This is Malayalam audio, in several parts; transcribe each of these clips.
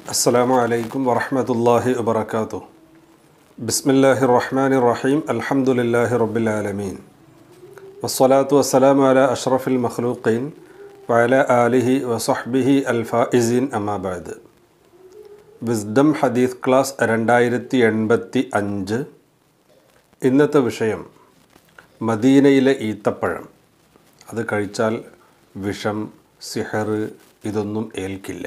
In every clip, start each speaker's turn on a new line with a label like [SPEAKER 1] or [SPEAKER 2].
[SPEAKER 1] السلام عليكم ورحمة الله وبركاته بسم الله الرحمن الرحيم الحمد لله رب العالمين والصلاة والسلام على أشرف المخلوقين وعلى آله وصحبه الفائزين أما بعد വിസ്ഡം ഹദീസ് ക്ലാസ് രണ്ടായിരത്തി എൺപത്തി അഞ്ച് ഇന്നത്തെ വിഷയം മദീനയിലെ ഈത്തപ്പഴം അത് കഴിച്ചാൽ വിഷം സിഹർ ഇതൊന്നും ഏൽക്കില്ല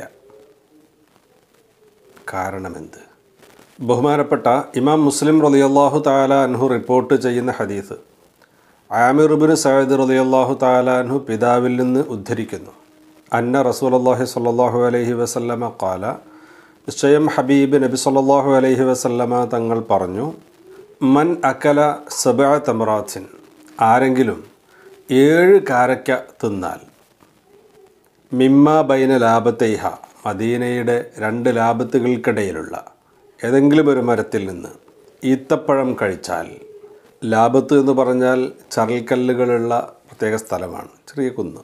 [SPEAKER 1] കാരണമെന്ത് ബഹുമാനപ്പെട്ട ഇമാം മുസ്ലിം റളിയല്ലാഹു താല അൻഹു റിപ്പോർട്ട് ചെയ്യുന്ന ഹദീസ് ആമിറുബിന് സയ്യിദ് റളിയല്ലാഹു താല അൻഹു പിതാവിൽ നിന്ന് ഉദ്ധരിക്കുന്നു അന്ന റസൂലല്ലാഹി സ്വല്ലല്ലാഹു അലൈഹി വസല്ലമ കാല നിശ്ചയം ഹബീബ് നബി സല്ലല്ലാഹു അലൈഹി വസല്ലമ തങ്ങൾ പറഞ്ഞു മൻ അക്കല സബ തമറാത്തിൻ ആരെങ്കിലും ഏഴ് കാരക്ക തിന്നാൽ മിമ്മ ബൈന ലാഭത്തൈഹ മദീനയുടെ രണ്ട് ലാഭത്തുകൾക്കിടയിലുള്ള ഏതെങ്കിലും ഒരു മരത്തിൽ നിന്ന് ഈത്തപ്പഴം കഴിച്ചാൽ ലാഭത്ത് എന്ന് പറഞ്ഞാൽ ചരൽക്കല്ലുകളുള്ള പ്രത്യേക സ്ഥലമാണ് ചെറിയ കുന്ന്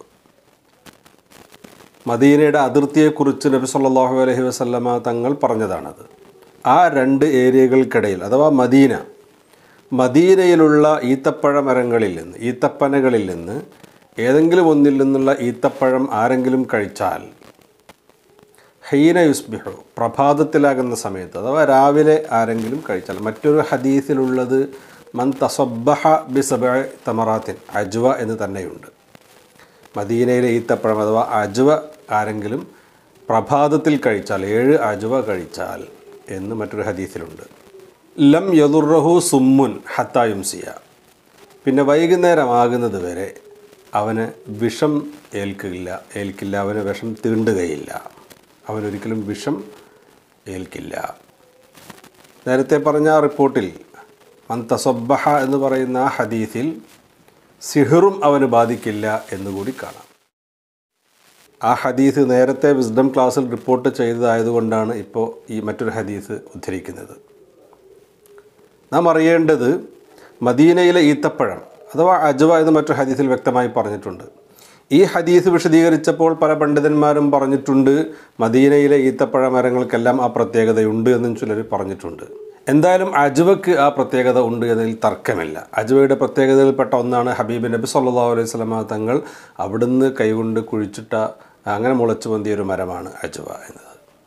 [SPEAKER 1] മദീനയുടെ അതിർത്തിയെക്കുറിച്ച് നബി സല്ലല്ലാഹു അലൈഹി വസല്ലമ തങ്ങൾ പറഞ്ഞതാണത് ആ രണ്ട് ഏരിയകൾക്കിടയിൽ അഥവാ മദീന മദീനയിലുള്ള ഈത്തപ്പഴ മരങ്ങളിൽ നിന്ന് ഈത്തപ്പനകളിൽ നിന്ന് ഏതെങ്കിലും ഒന്നിൽ നിന്നുള്ള ഈത്തപ്പഴം ആരെങ്കിലും കഴിച്ചാൽ ഹീന യുസ്ബിഹു പ്രഭാതത്തിലാകുന്ന സമയത്ത് അഥവാ രാവിലെ ആരെങ്കിലും കഴിച്ചാൽ മറ്റൊരു ഹദീസിലുള്ളത് മൻ തസബഹ ബിസബ തമറാത്തിൻ അജ്വ എന്ന് തന്നെയുണ്ട് മദീനയിലെ ഈത്തപ്പഴം അഥവാ അജ്വ ആരെങ്കിലും പ്രഭാതത്തിൽ കഴിച്ചാൽ ഏഴ് അജ്വ കഴിച്ചാൽ എന്ന് മറ്റൊരു ഹദീസിലുണ്ട് ലം യദുറഹു സുമ്മുൻ ഹത്തായുംസിയ പിന്നെ വൈകുന്നേരം ആകുന്നത് വരെ അവന് വിഷം ഏൽക്കില്ല ഏൽക്കില്ല അവന് വിഷം തീണ്ടുകയില്ല അവനൊരിക്കലും വിഷം ഏൽക്കില്ല നേരത്തെ പറഞ്ഞ ആ റിപ്പോർട്ടിൽ മന്തസൊബഹ എന്ന് പറയുന്ന ആ ഹദീസിൽ സിഹറും അവന് ബാധിക്കില്ല എന്നുകൂടി കാണാം ആ ഹദീസ് നേരത്തെ വിസ്ഡം ക്ലാസ്സിൽ റിപ്പോർട്ട് ചെയ്തതായതുകൊണ്ടാണ് ഇപ്പോൾ ഈ മറ്റൊരു ഹദീസ് ഉദ്ധരിക്കുന്നത് നാം അറിയേണ്ടത് മദീനയിലെ ഈത്തപ്പഴം അഥവാ അജ്വ എന്ന് മറ്റൊരു ഹദീസിൽ വ്യക്തമായി പറഞ്ഞിട്ടുണ്ട് ഈ ഹദീസ് വിശദീകരിച്ചപ്പോൾ പല പണ്ഡിതന്മാരും പറഞ്ഞിട്ടുണ്ട് മദീനയിലെ ഈത്തപ്പഴ മരങ്ങൾക്കെല്ലാം ആ പ്രത്യേകതയുണ്ട് എന്നും ചിലർ പറഞ്ഞിട്ടുണ്ട് എന്തായാലും അജ്വക്ക് ആ പ്രത്യേകത ഉണ്ട് എന്നതിൽ തർക്കമില്ല അജ്വയുടെ പ്രത്യേകതയിൽപ്പെട്ട ഒന്നാണ് ഹബീബ് നബി സല്ലാ അലൈഹി സ്വലമ തങ്ങൾ അവിടുന്ന് കൈകൊണ്ട് കുഴിച്ചിട്ട അങ്ങനെ മുളച്ചു പൊന്തിയ ഒരു മരമാണ് അജ്വ എന്നത്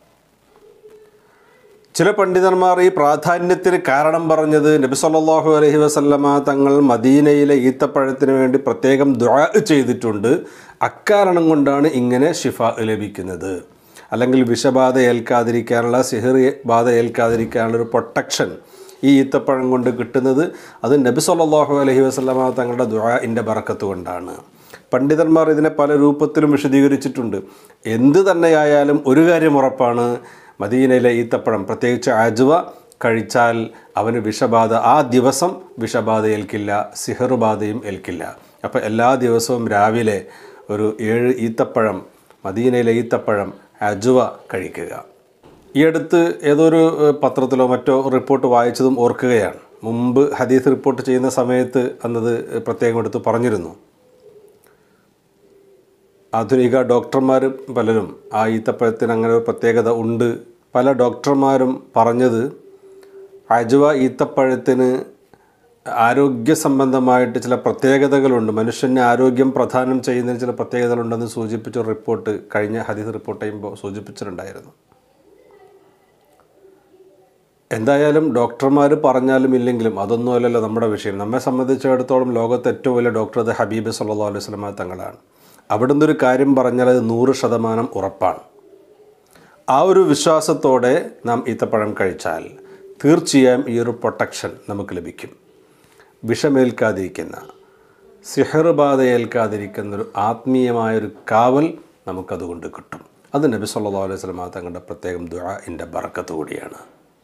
[SPEAKER 1] ചില പണ്ഡിതന്മാർ ഈ പ്രാധാന്യത്തിന് കാരണം പറഞ്ഞത് നബി സല്ലല്ലാഹു അലൈഹി വസല്ലമ തങ്ങൾ മദീനയിലെ ഈത്തപ്പഴത്തിന് വേണ്ടി പ്രത്യേകം ദുആ ചെയ്തിട്ടുണ്ട് അക്കാരണം കൊണ്ടാണ് ഇങ്ങനെ ഷിഫ ലഭിക്കുന്നത് അല്ലെങ്കിൽ വിഷബാധ ഏൽക്കാതിരിക്കാനുള്ള സിഹിർ ബാധ ഏൽക്കാതിരിക്കാനുള്ള ഒരു പ്രൊട്ടക്ഷൻ ഈ ഈത്തപ്പഴം കൊണ്ട് കിട്ടുന്നത് അത് നബി സല്ലല്ലാഹു അലൈഹി വസല്ലമ തങ്ങളുടെ ദുആഇൻ്റെ ബറക്കത്ത് കൊണ്ടാണ് പണ്ഡിതന്മാർ ഇതിനെ പല രൂപത്തിലും വിശദീകരിച്ചിട്ടുണ്ട് എന്ത് തന്നെയായാലും ഒരു കാര്യം ഉറപ്പാണ് മദീനയിലെ ഈത്തപ്പഴം പ്രത്യേകിച്ച് അജ്വ കഴിച്ചാൽ അവന് വിഷബാധ ആ ദിവസം വിഷബാധ ഏൽക്കില്ല സിഹറുബാധയും ഏൽക്കില്ല അപ്പോൾ എല്ലാ ദിവസവും രാവിലെ ഒരു ഏഴ് ഈത്തപ്പഴം മദീനയിലെ ഈത്തപ്പഴം അജ്വ കഴിക്കുക ഈ അടുത്ത് ഏതൊരു പത്രത്തിലോ മറ്റോ റിപ്പോർട്ട് വായിച്ചതും ഓർക്കുകയാണ് മുമ്പ് ഹദീസ് റിപ്പോർട്ട് ചെയ്യുന്ന സമയത്ത് അന്നത് പ്രത്യേകം എടുത്ത് പറഞ്ഞിരുന്നു ആധുനിക ഡോക്ടർമാർ പലരും ആ ഈത്തപ്പഴത്തിന് അങ്ങനെ ഒരു പ്രത്യേകത ഉണ്ട് പല ഡോക്ടർമാരും പറഞ്ഞത് അജുവ ഈത്തപ്പഴത്തിന് ആരോഗ്യ സംബന്ധമായിട്ട് ചില പ്രത്യേകതകളുണ്ട് മനുഷ്യന് ആരോഗ്യം പ്രധാനം ചെയ്യുന്നതിന് ചില പ്രത്യേകതകളുണ്ടെന്ന് സൂചിപ്പിച്ച റിപ്പോർട്ട് കഴിഞ്ഞ ഹദീസ് റിപ്പോർട്ട് ചെയ്യുമ്പോൾ സൂചിപ്പിച്ചിട്ടുണ്ടായിരുന്നു എന്തായാലും ഡോക്ടർമാർ പറഞ്ഞാലും ഇല്ലെങ്കിലും അതൊന്നും അല്ലല്ലോ നമ്മുടെ വിഷയം നമ്മെ സംബന്ധിച്ചിടത്തോളം ലോകത്തെ ഏറ്റവും വലിയ ഡോക്ടർ അത് ഹബീബ് സല്ലാ അലൈഹി സ്വലമ തങ്ങളാണ് അവിടുന്ന് ഒരു കാര്യം പറഞ്ഞാൽ അത് നൂറ് ശതമാനം ഉറപ്പാണ് ആ ഒരു വിശ്വാസത്തോടെ നാം ഈത്തപ്പഴം കഴിച്ചാൽ തീർച്ചയായും ഈ ഒരു പ്രൊട്ടക്ഷൻ നമുക്ക് ലഭിക്കും വിഷമേൽക്കാതിരിക്കുന്ന സിഹർബാധ ഏൽക്കാതിരിക്കുന്ന ഒരു ആത്മീയമായൊരു കാവൽ നമുക്കതുകൊണ്ട് കിട്ടും അത് നബി സല്ലാ അലൈഹി സ്വലമ തങ്ങളുടെ പ്രത്യേകം ദുആഇൻ്റെ ബറക്കത്ത് കൂടിയാണ്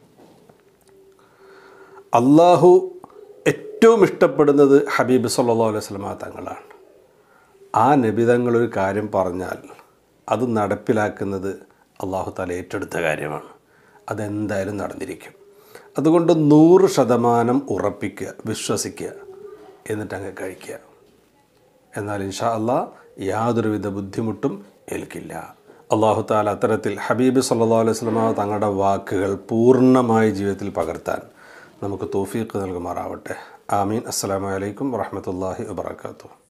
[SPEAKER 1] അള്ളാഹു ഏറ്റവും ഇഷ്ടപ്പെടുന്നത് ഹബീബ് സല്ലാ അലൈഹി സ്വലമ തങ്ങളാണ് ആ നബിതങ്ങളൊരു കാര്യം പറഞ്ഞാൽ അത് നടപ്പിലാക്കുന്നത് അള്ളാഹു താല ഏറ്റെടുത്ത കാര്യമാണ് അതെന്തായാലും നടന്നിരിക്കും അതുകൊണ്ട് നൂറ് ശതമാനം ഉറപ്പിക്കുക വിശ്വസിക്കുക എന്നിട്ട് അങ്ങ് കഴിക്കുക എന്നാൽ ഇൻഷാ അള്ളാ യാതൊരുവിധ ബുദ്ധിമുട്ടും ഏൽക്കില്ല അള്ളാഹു താല അത്തരത്തിൽ ഹബീബ് സല്ലാ അലൈഹി സ്വലമ തങ്ങളുടെ വാക്കുകൾ പൂർണ്ണമായി ജീവിതത്തിൽ പകർത്താൻ നമുക്ക് തോഫീക്ക് നൽകുമാറാവട്ടെ ആമീൻ അസ്സലാമു അലൈക്കും വറഹമത്തല്ലാഹി വബർക്കാത്തു